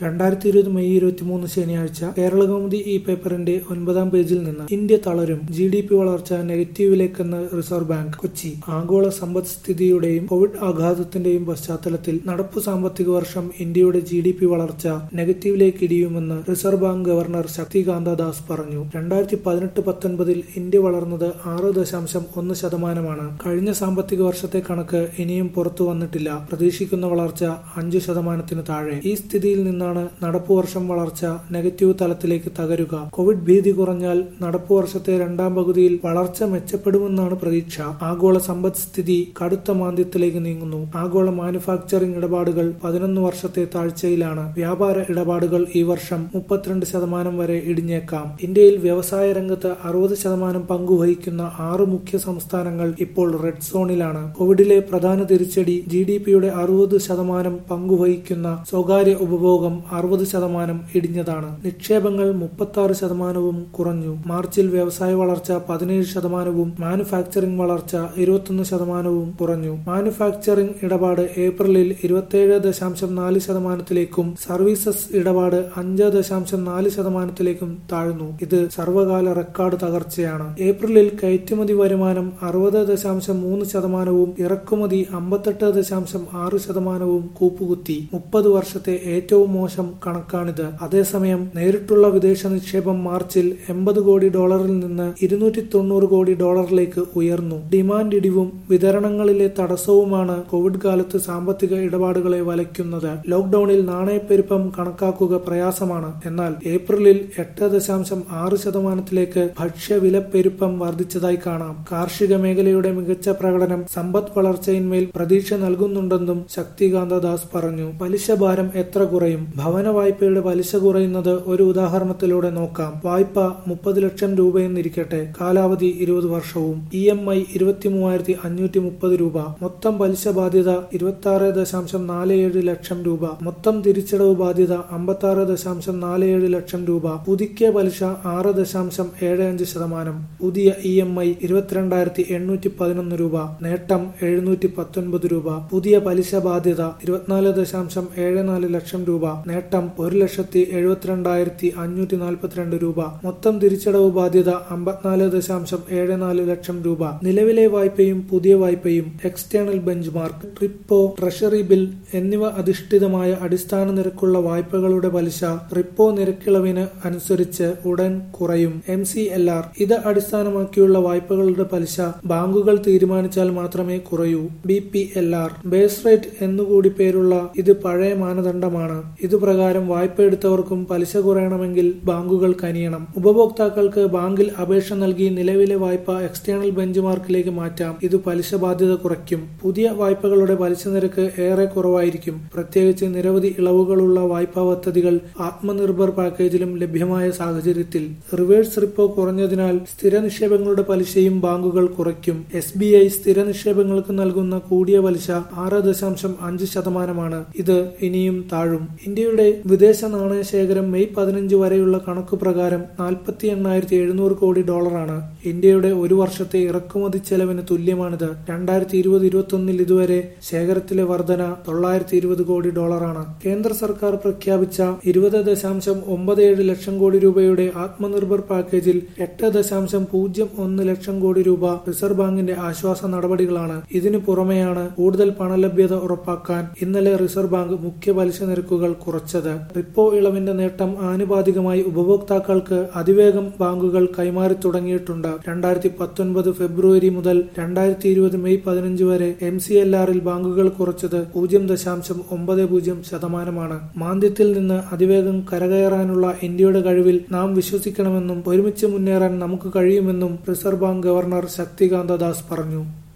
രണ്ടായിരത്തി ഇരുപത് മെയ് ഇരുപത്തിമൂന്ന് ശനിയാഴ്ച കേരളകൗമുദി ഈ പേപ്പറിന്റെ ഒൻപതാം പേജിൽ നിന്ന് ഇന്ത്യ തളരും ജി ഡി പി വളർച്ച നെഗറ്റീവിലേക്കെന്ന് റിസർവ് ബാങ്ക് കൊച്ചി ആഗോള സമ്പദ്സ്ഥിതിയുടെയും കോവിഡ് ആഘാതത്തിന്റെയും പശ്ചാത്തലത്തിൽ നടപ്പു സാമ്പത്തിക വർഷം ഇന്ത്യയുടെ ജി ഡി പി വളർച്ച നെഗറ്റീവിലേക്ക് ഇടിയുമെന്ന് reserve bank governor Shaktikanta Das പറഞ്ഞു രണ്ടായിരത്തി പതിനെട്ട് പത്തൊൻപതിൽ ഇന്ത്യ വളർന്നത് ആറ് ദശാംശം ഒന്ന് ശതമാനമാണ് കഴിഞ്ഞ സാമ്പത്തിക വർഷത്തെ കണക്ക് ഇനിയും പുറത്തു വന്നിട്ടില്ല പ്രതീക്ഷിക്കുന്ന വളർച്ച അഞ്ച് ശതമാനത്തിന് താഴെ ഈ സ്ഥിതിയിൽ നിന്നാണ് നടപ്പു വർഷം വളർച്ച നെഗറ്റീവ് തലത്തിലേക്ക് തകരുക കോവിഡ് ഭീതി കുറഞ്ഞാൽ നടപ്പു വർഷത്തെ രണ്ടാം പകുതിയിൽ വളർച്ച മെച്ചപ്പെടുമെന്നാണ് പ്രതീക്ഷ ആഗോള സമ്പദ്സ്ഥിതി കടുത്ത മാന്ദ്യത്തിലേക്ക് നീങ്ങുന്നു ആഗോള മാനുഫാക്ചറിംഗ് ഇടപാടുകൾ പതിനൊന്ന് വർഷത്തെ താഴ്ചയിലാണ് വ്യാപാര ഇടപാടുകൾ ഈ വർഷം മുപ്പത്തിരണ്ട് ശതമാനം വരെ ഇടിഞ്ഞേക്കാം ഇന്ത്യയിൽ വ്യവസായ രംഗത്ത് അറുപത് ശതമാനം പങ്കുവഹിക്കുന്ന ആറ് മുഖ്യ സംസ്ഥാനങ്ങൾ ഇപ്പോൾ റെഡ് സോണിലാണ് കോവിഡിലെ പ്രധാന തിരിച്ചടി ജി ഡി പിയുടെ അറുപത് ശതമാനം പങ്കുവഹിക്കുന്ന സ്വകാര്യ ഉപഭോഗം അറുപത് ശതമാനം ഇടിഞ്ഞതാണ് നിക്ഷേപങ്ങൾ മുപ്പത്തി ആറ് ശതമാനവും കുറഞ്ഞു മാർച്ചിൽ വ്യവസായ വളർച്ച പതിനേഴ് ശതമാനവും മാനുഫാക്ചറിംഗ് വളർച്ച ഇരുപത്തൊന്ന് ശതമാനവും കുറഞ്ഞു മാനുഫാക്ചറിംഗ് ഇടപാട് ഏപ്രിലിൽ ഇരുപത്തിയേഴ് ദശാംശം നാല് ശതമാനത്തിലേക്കും സർവീസസ് ഇടപാട് അഞ്ച് ദശാംശം നാല് ശതമാനത്തിലേക്കും താഴ്ന്നു ഇത് സർവകാല റെക്കോർഡ് തകർച്ചയാണ് ഏപ്രിലിൽ കയറ്റുമതി വരുമാനം അറുപത് ദശാംശം മൂന്ന് ശതമാനവും ഇറക്കുമതി അമ്പത്തെട്ട് ദശാംശം ആറ് ശതമാനവും കൂപ്പുകുത്തി മുപ്പത് വർഷത്തെ ഏറ്റവും മോശം കണക്കാണിത് അതേസമയം നേരിട്ടുള്ള വിദേശ നിക്ഷേപം മാർച്ചിൽ എൺപത് കോടി ഡോളറിൽ നിന്ന് ഇരുന്നൂറ്റി തൊണ്ണൂറ് കോടി ഡോളറിലേക്ക് ഉയർന്നു ഡിമാൻഡ് ഇടിവും വിതരണങ്ങളിലെ തടസ്സവുമാണ് കോവിഡ് കാലത്ത് സാമ്പത്തിക ഇടപാടുകളെ വലയ്ക്കുന്നത് ലോക്ഡൌണിൽ നാണയപ്പെരുപ്പം കണക്കാക്കുക പ്രയാസമാണ് എന്നാൽ ഏപ്രിലിൽ എട്ട് ദശാംശം ആറ് ശതമാനത്തിലേക്ക് ഭക്ഷ്യവിലപ്പെരുപ്പം വർദ്ധിച്ചതായി കാണാം കാർഷിക മേഖലയുടെ മികച്ച പ്രകടനം സമ്പദ് വളർച്ചയിന്മേൽ പ്രതീക്ഷ നൽകുന്നുണ്ടെന്നും ശക്തികാന്ത ദാസ് പറഞ്ഞു പലിശ ഭാരം എത്ര കുറയും ഭവന വായ്പയുടെ പലിശ കുറയുന്നത് ഒരു ഉദാഹരണത്തിലൂടെ നോക്കാം വായ്പ മുപ്പത് ലക്ഷം രൂപയെന്നിരിക്കട്ടെ കാലാവധി ഇരുപത് വർഷവും ഇ എം ഐ ഇരുപത്തി മൂവായിരത്തി അഞ്ഞൂറ്റി മുപ്പത് രൂപ മൊത്തം പലിശ ബാധ്യത ഇരുപത്തി ആറ് ദശാംശം നാല് ഏഴ് ലക്ഷം രൂപ മൊത്തം തിരിച്ചടവ് ബാധ്യത അമ്പത്തി ആറ് ദശാംശം നാല് ഏഴ് ലക്ഷം രൂപ പുതുക്കിയ പലിശ ആറ് ദശാംശം ഏഴ് അഞ്ച് ശതമാനം പുതിയ ഇ എം ഐ ഇരുപത്തിരണ്ടായിരത്തി എണ്ണൂറ്റി പതിനൊന്ന് രൂപ നേട്ടം എഴുന്നൂറ്റി പത്തൊൻപത് രൂപ പുതിയ പലിശ ബാധ്യത ഇരുപത്തിനാല് ദശാംശം ഏഴ് നാല് ലക്ഷം രൂപ നേട്ടം ഒരു ലക്ഷത്തി എഴുപത്തിരണ്ടായിരത്തി അഞ്ഞൂറ്റി നാൽപ്പത്തിരണ്ട് രൂപ മൊത്തം തിരിച്ചടവ് ബാധ്യത അമ്പത്തിനാല് ദശാംശം ഏഴ് നാല് ലക്ഷം രൂപ നിലവിലെ വായ്പയും പുതിയ വായ്പയും external benchmark repo treasury bill എന്നിവ അധിഷ്ഠിതമായ അടിസ്ഥാന നിരക്കുള്ള വായ്പകളുടെ പലിശ റിപ്പോ നിരക്കിളവിന് അനുസരിച്ച് ഉടൻ കുറയും എം സി എൽ ആർ ഇത് അടിസ്ഥാനമാക്കിയുള്ള വായ്പകളുടെ പലിശ ബാങ്കുകൾ തീരുമാനിച്ചാൽ മാത്രമേ കുറയൂ B P L R base rate എന്നുകൂടി പേരുള്ള ഇത് പഴയ മാനദണ്ഡമാണ് ഇതുപ്രകാരം വായ്പ എടുത്തവർക്കും പലിശ കുറയണമെങ്കിൽ ബാങ്കുകൾ കനിയണം ഉപഭോക്താക്കൾക്ക് ബാങ്കിൽ അപേക്ഷ നൽകി നിലവിലെ വായ്പ എക്സ്റ്റേണൽ ബെഞ്ച് മാർക്കിലേക്ക് മാറ്റാം ഇത് പലിശ ബാധ്യത കുറയ്ക്കും പുതിയ വായ്പകളുടെ പലിശ നിരക്ക് ഏറെ കുറവായിരിക്കും പ്രത്യേകിച്ച് നിരവധി ഇളവുകളുള്ള വായ്പാ പദ്ധതികൾ ആത്മനിർഭർ പാക്കേജിലും ലഭ്യമായ സാഹചര്യത്തിൽ റിവേഴ്സ് റിപ്പോ കുറഞ്ഞതിനാൽ സ്ഥിര നിക്ഷേപങ്ങളുടെ പലിശയും ബാങ്കുകൾ കുറയ്ക്കും എസ് ബി ഐ സ്ഥിര നിക്ഷേപങ്ങൾക്ക് നൽകുന്ന കൂടിയ പലിശ ആറ് ദശാംശം അഞ്ച് ശതമാനമാണ് ഇത് ഇനിയും താഴും ഇന്ത്യയുടെ വിദേശ നാണയ ശേഖരം മെയ് പതിനഞ്ച് വരെയുള്ള കണക്കു പ്രകാരം നാൽപ്പത്തി എണ്ണായിരത്തി എഴുന്നൂറ് കോടി ഡോളറാണ് ഇന്ത്യയുടെ ഒരു വർഷത്തെ ഇറക്കുമതി ചെലവിന് തുല്യമാണിത് രണ്ടായിരത്തി ഇരുപത് ഇരുപത്തൊന്നിൽ ഇതുവരെ ശേഖരത്തിലെ വർധന തൊള്ളായിരത്തി ഇരുപത് കോടി ഡോളറാണ് കേന്ദ്ര സർക്കാർ പ്രഖ്യാപിച്ച ഇരുപത് ദശാംശം ഒമ്പത് ഏഴ് ലക്ഷം കോടി രൂപയുടെ ആത്മനിർഭർ പാക്കേജിൽ എട്ട് ദശാംശം പൂജ്യം ഒന്ന് ലക്ഷം കോടി രൂപ റിസർവ് ബാങ്കിന്റെ ആശ്വാസ നടപടികളാണ് ഇതിനു പുറമെയാണ് കൂടുതൽ പണലഭ്യത ഉറപ്പാക്കാൻ ഇന്നലെ റിസർവ് ബാങ്ക് മുഖ്യ പലിശ നിരക്കുകൾ കുറച്ചത് റിപ്പോ ഇളവിന്റെ നേട്ടം ആനുപാതികമായി ഉപഭോക്താക്കൾക്ക് അതിവേഗം ബാങ്കുകൾ കൈമാറി തുടങ്ങിയിട്ടുണ്ട് രണ്ടായിരത്തി പത്തൊൻപത് ഫെബ്രുവരി മുതൽ രണ്ടായിരത്തി ഇരുപത് മെയ് പതിനഞ്ച് വരെ എം സി എൽ ആറിൽ ബാങ്കുകൾ കുറച്ചത് പൂജ്യം ദശാംശം ഒമ്പത് പൂജ്യം ശതമാനമാണ് മാന്ദ്യത്തിൽ നിന്ന് അതിവേഗം കരകയറാനുള്ള ഇന്ത്യയുടെ കഴിവിൽ നാം വിശ്വസിക്കണമെന്നും ഒരുമിച്ച് മുന്നേറാൻ നമുക്ക് കഴിയുമെന്നും reserve bank governor Shaktikanta Das പറഞ്ഞു